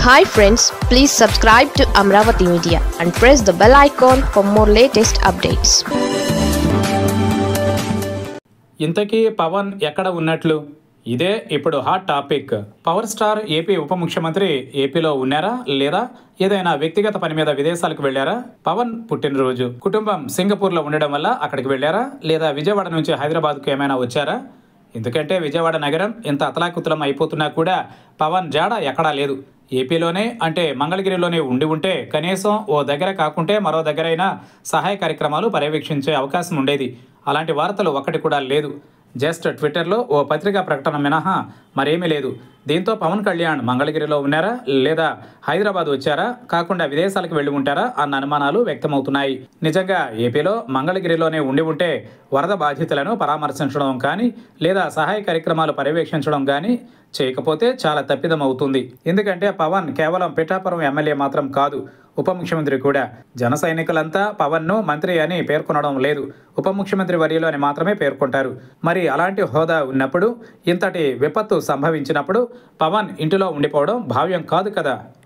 hi friends please subscribe to Amaravati media and press the bell icon for more latest updates ఇంతకీ పవన్ ఎక్కడ ఉన్నట్లు ఇదే ఇప్పుడు hot topic power star AP ఉప ముఖ్యమంత్రి ఏపీలో ఉన్నారా లేదా ఏదైనా వ్యక్తిగత పని మీద విదేశాలకు వెళ్లారా పవన్ పుట్టినరోజు కుటుంబం సింగపూర్లో ఉండడం వల్ల అక్కడికి వెళ్లారా లేదా విజయవాడ నుంచి హైదరాబాద్కు ఏమైనా వచ్చారా ఎందుకంటే విజయవాడ నగరం ఇంత అతలాకుతలం అయిపోతున్నా కూడా పవన్ జాడ ఎక్కడా లేదు ఏపీలోనే అంటే మంగళగిరిలోనే ఉండి ఉంటే కనీసం ఓ దగ్గర కాకుంటే మరో దగ్గరైనా సహాయ కార్యక్రమాలు పర్యవేక్షించే అవకాశం ఉండేది అలాంటి వార్తలు ఒక్కటి కూడా లేదు జస్ట్ ట్విట్టర్లో ఓ పత్రికా ప్రకటన మినహా మరేమీ లేదు దీంతో పవన్ కళ్యాణ్ మంగళగిరిలో ఉన్నారా లేదా హైదరాబాద్ వచ్చారా కాకుండా విదేశాలకు వెళ్ళి ఉంటారా అన్న అనుమానాలు వ్యక్తమవుతున్నాయి నిజంగా ఏపీలో మంగళగిరిలోనే ఉండి ఉంటే వరద బాధితులను పరామర్శించడం కానీ లేదా సహాయ కార్యక్రమాలు పర్యవేక్షించడం కానీ చేయకపోతే చాలా తప్పిదం అవుతుంది ఎందుకంటే పవన్ కేవలం పిఠాపురం ఎమ్మెల్యే మాత్రం కాదు ఉప ముఖ్యమంత్రి కూడా జన సైనికులంతా పవన్ను మంత్రి అని పేర్కొనడం లేదు ఉప ముఖ్యమంత్రి వర్యులు అని మాత్రమే పేర్కొంటారు మరి అలాంటి హోదా ఉన్నప్పుడు ఇంతటి విపత్తు సంభవించినప్పుడు పవన్ ఇంటిలో ఉండిపోవడం భావ్యం కాదు కదా